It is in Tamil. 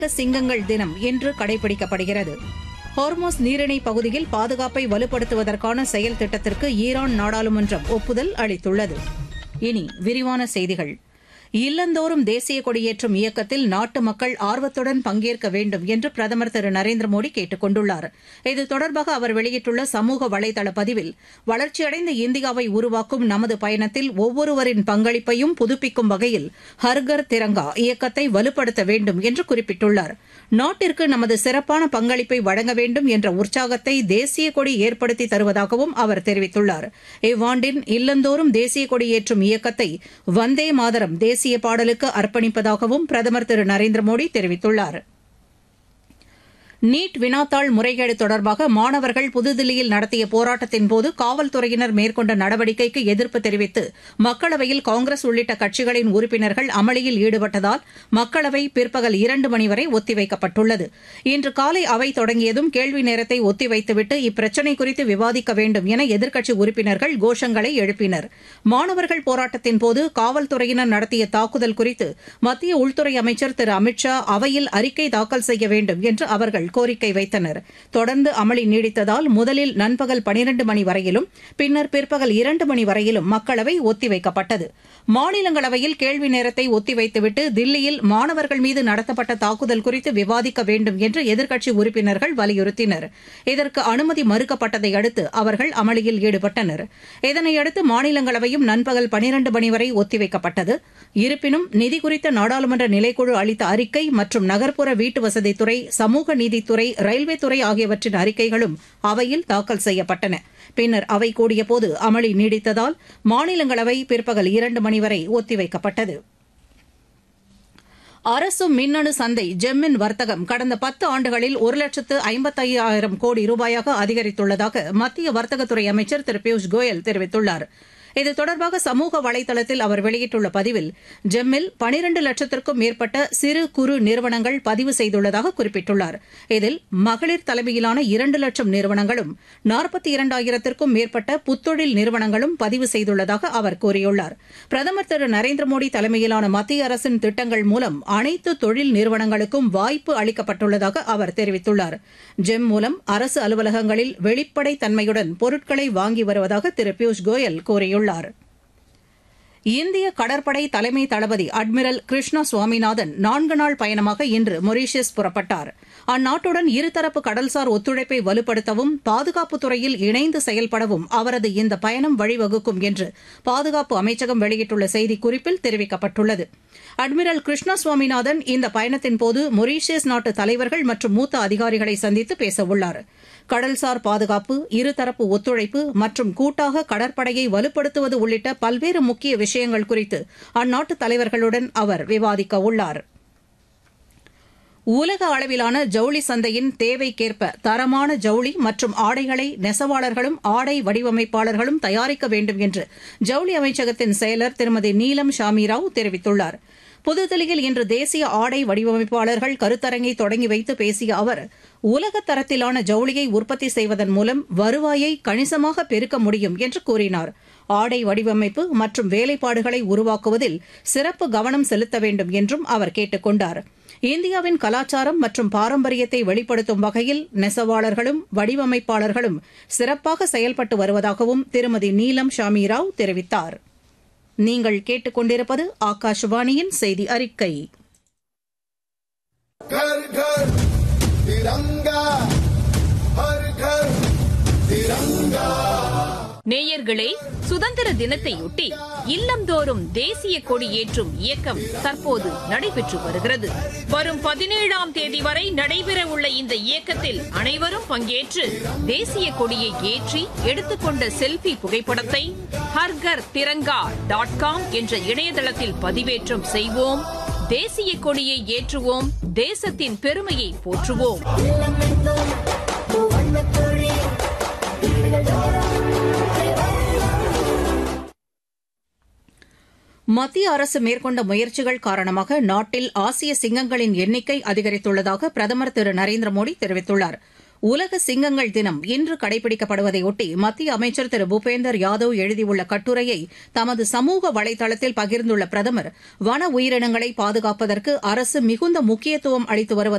சிங்கங்கள் தினம் இன்று கடைபிடிக்கப்படுகிறது ஹோர்மோஸ் நீரிணை பகுதியில் பாதுகாப்பை வலுப்படுத்துவதற்கான செயல் திட்டத்திற்கு ஈரான் நாடாளுமன்றம் ஒப்புதல் அளித்துள்ளது இனி விரிவான செய்திகள் இல்லந்தோறும் தேசிய கொடியேற்றும் இயக்கத்தில் நாட்டு மக்கள் ஆர்வத்துடன் பங்கேற்க வேண்டும் என்று பிரதமர் திரு நரேந்திர மோடி கேட்டுக் கொண்டுள்ளார் இது தொடர்பாக அவர் வெளியிட்டுள்ள சமூக வலைதள பதிவில் வளர்ச்சியடைந்த இந்தியாவை உருவாக்கும் நமது பயணத்தில் ஒவ்வொருவரின் பங்களிப்பையும் புதுப்பிக்கும் வகையில் ஹர்கர் திரங்கா இயக்கத்தை வலுப்படுத்த வேண்டும் என்று குறிப்பிட்டுள்ளார் நாட்டிற்கு நமது சிறப்பான பங்களிப்பை வழங்க வேண்டும் என்ற உற்சாகத்தை தேசிய கொடி ஏற்படுத்தி தருவதாகவும் அவர் தெரிவித்துள்ளார் இவ்வாண்டின் இல்லந்தோறும் தேசிய கொடி ஏற்றும் இயக்கத்தை வந்தே மாதரம் தேசிய பாடலுக்கு அர்ப்பணிப்பதாகவும் பிரதமர் திரு நரேந்திர மோடி தெரிவித்துள்ளார் நீட் வினாத்தாள் முறைகேடு தொடர்பாக மாணவர்கள் புதுதில்லியில் நடத்திய போராட்டத்தின்போது காவல்துறையினர் மேற்கொண்ட நடவடிக்கைக்கு எதிர்ப்பு தெரிவித்து மக்களவையில் காங்கிரஸ் உள்ளிட்ட கட்சிகளின் உறுப்பினர்கள் அமளியில் ஈடுபட்டதால் மக்களவை பிற்பகல் இரண்டு மணி வரை ஒத்திவைக்கப்பட்டுள்ளது இன்று காலை அவை தொடங்கியதும் கேள்வி நேரத்தை ஒத்திவைத்துவிட்டு இப்பிரச்சினை குறித்து விவாதிக்க வேண்டும் என எதிர்க்கட்சி உறுப்பினர்கள் கோஷங்களை எழுப்பினர் மாணவர்கள் போராட்டத்தின்போது காவல்துறையினர் நடத்திய தாக்குதல் குறித்து மத்திய உள்துறை அமைச்சர் திரு அமித் ஷா அவையில் அறிக்கை தாக்கல் செய்ய வேண்டும் என்று அவர்கள் கோரிக்கை வைத்தனர் தொடர்ந்து அமளி நீடித்ததால் முதலில் நண்பகல் பனிரண்டு மணி வரையிலும் பின்னர் பிற்பகல் இரண்டு மணி வரையிலும் மக்களவை ஒத்திவைக்கப்பட்டது மாநிலங்களவையில் கேள்வி நேரத்தை ஒத்திவைத்துவிட்டு தில்லியில் மாணவர்கள் மீது நடத்தப்பட்ட தாக்குதல் குறித்து விவாதிக்க வேண்டும் என்று எதிர்க்கட்சி உறுப்பினர்கள் வலியுறுத்தினர் இதற்கு அனுமதி மறுக்கப்பட்டதை அடுத்து அவர்கள் அமளியில் ஈடுபட்டனர் இதனையடுத்து மாநிலங்களவையும் நண்பகல் பனிரண்டு மணி வரை ஒத்திவைக்கப்பட்டது இருப்பினும் நிதி குறித்த நாடாளுமன்ற நிலைக்குழு அளித்த அறிக்கை மற்றும் நகர்ப்புற வீட்டு வசதித்துறை சமூக நீதித்துறை ரயில்வே துறை ஆகியவற்றின் அறிக்கைகளும் அவையில் தாக்கல் செய்யப்பட்டன பின்னர் அவை கூடியபோது அமளி நீடித்ததால் மாநிலங்களவை பிற்பகல் இரண்டு மணி வரை ஒத்திவைக்கப்பட்டது அரசு மின்னணு சந்தை ஜெம்மின் வர்த்தகம் கடந்த பத்து ஆண்டுகளில் ஒரு லட்சத்து ஐம்பத்தையாயிரம் கோடி ரூபாயாக அதிகரித்துள்ளதாக மத்திய வர்த்தகத்துறை அமைச்சர் திரு பியூஷ் கோயல் தெரிவித்துள்ளார் இது தொடர்பாக சமூக வலைதளத்தில் அவர் வெளியிட்டுள்ள பதிவில் ஜெம்மில் பனிரண்டு லட்சத்திற்கும் மேற்பட்ட சிறு குறு நிறுவனங்கள் பதிவு செய்துள்ளதாக குறிப்பிட்டுள்ளார் இதில் மகளிர் தலைமையிலான இரண்டு லட்சம் நிறுவனங்களும் நாற்பத்தி இரண்டாயிரத்திற்கும் மேற்பட்ட புத்தொழில் நிறுவனங்களும் பதிவு செய்துள்ளதாக அவர் கூறியுள்ளார் பிரதமர் திரு நரேந்திர மோடி தலைமையிலான மத்திய அரசின் திட்டங்கள் மூலம் அனைத்து தொழில் நிறுவனங்களுக்கும் வாய்ப்பு அளிக்கப்பட்டுள்ளதாக அவர் தெரிவித்துள்ளார் ஜெம் மூலம் அரசு அலுவலகங்களில் வெளிப்படை தன்மையுடன் பொருட்களை வாங்கி வருவதாக திரு பியூஷ் கோயல் கூறியுள்ளார் கூறியுள்ளார் இந்திய கடற்படை தலைமை தளபதி அட்மிரல் கிருஷ்ணா சுவாமிநாதன் நான்கு நாள் பயணமாக இன்று மொரீஷியஸ் புறப்பட்டார் அந்நாட்டுடன் இருதரப்பு கடல்சார் ஒத்துழைப்பை வலுப்படுத்தவும் பாதுகாப்பு துறையில் இணைந்து செயல்படவும் அவரது இந்த பயணம் வழிவகுக்கும் என்று பாதுகாப்பு அமைச்சகம் வெளியிட்டுள்ள செய்திக்குறிப்பில் தெரிவிக்கப்பட்டுள்ளது அட்மிரல் கிருஷ்ணா சுவாமிநாதன் இந்த பயணத்தின்போது மொரீஷியஸ் நாட்டு தலைவர்கள் மற்றும் மூத்த அதிகாரிகளை சந்தித்து பேசவுள்ளார் கடல்சார் பாதுகாப்பு இருதரப்பு ஒத்துழைப்பு மற்றும் கூட்டாக கடற்படையை வலுப்படுத்துவது உள்ளிட்ட பல்வேறு முக்கிய விஷயங்கள் குறித்து அந்நாட்டு தலைவர்களுடன் அவர் விவாதிக்க உள்ளார் உலக அளவிலான ஜவுளி சந்தையின் தேவைக்கேற்ப தரமான ஜவுளி மற்றும் ஆடைகளை நெசவாளர்களும் ஆடை வடிவமைப்பாளர்களும் தயாரிக்க வேண்டும் என்று ஜவுளி அமைச்சகத்தின் செயலர் திருமதி நீலம் ஷாமிராவ் தெரிவித்துள்ளார் புதுதில்லியில் இன்று தேசிய ஆடை வடிவமைப்பாளர்கள் கருத்தரங்கை தொடங்கி வைத்து பேசிய அவர் உலக தரத்திலான ஜவுளியை உற்பத்தி செய்வதன் மூலம் வருவாயை கணிசமாக பெருக்க முடியும் என்று கூறினார் ஆடை வடிவமைப்பு மற்றும் வேலைப்பாடுகளை உருவாக்குவதில் சிறப்பு கவனம் செலுத்த வேண்டும் என்றும் அவர் கேட்டுக் கொண்டார் இந்தியாவின் கலாச்சாரம் மற்றும் பாரம்பரியத்தை வெளிப்படுத்தும் வகையில் நெசவாளர்களும் வடிவமைப்பாளர்களும் சிறப்பாக செயல்பட்டு வருவதாகவும் திருமதி நீலம் ஷாமிராவ் தெரிவித்தார் நீங்கள் கேட்டுக்கொண்டிருப்பது ஆகாஷவாணியின் செய்தி அறிக்கை घर घर तिरंगा हर घर तिरंगा நேயர்களே சுதந்திர தினத்தையொட்டி இல்லந்தோறும் தேசிய கொடி ஏற்றும் இயக்கம் தற்போது நடைபெற்று வருகிறது வரும் பதினேழாம் தேதி வரை நடைபெறவுள்ள இந்த இயக்கத்தில் அனைவரும் பங்கேற்று தேசிய கொடியை ஏற்றி எடுத்துக்கொண்ட செல்பி புகைப்படத்தை ஹர்கர் திரங்கா டாட் காம் என்ற இணையதளத்தில் பதிவேற்றம் செய்வோம் தேசிய கொடியை ஏற்றுவோம் தேசத்தின் பெருமையை போற்றுவோம் மத்திய அரசு மேற்கொண்ட முயற்சிகள் காரணமாக நாட்டில் ஆசிய சிங்கங்களின் எண்ணிக்கை அதிகரித்துள்ளதாக பிரதமர் திரு நரேந்திர மோடி தெரிவித்துள்ளார் உலக சிங்கங்கள் தினம் இன்று கடைபிடிக்கப்படுவதையொட்டி மத்திய அமைச்சர் திரு பூபேந்தர் யாதவ் எழுதியுள்ள கட்டுரையை தமது சமூக வலைதளத்தில் பகிர்ந்துள்ள பிரதமர் வன உயிரினங்களை பாதுகாப்பதற்கு அரசு மிகுந்த முக்கியத்துவம் அளித்து வருவதாக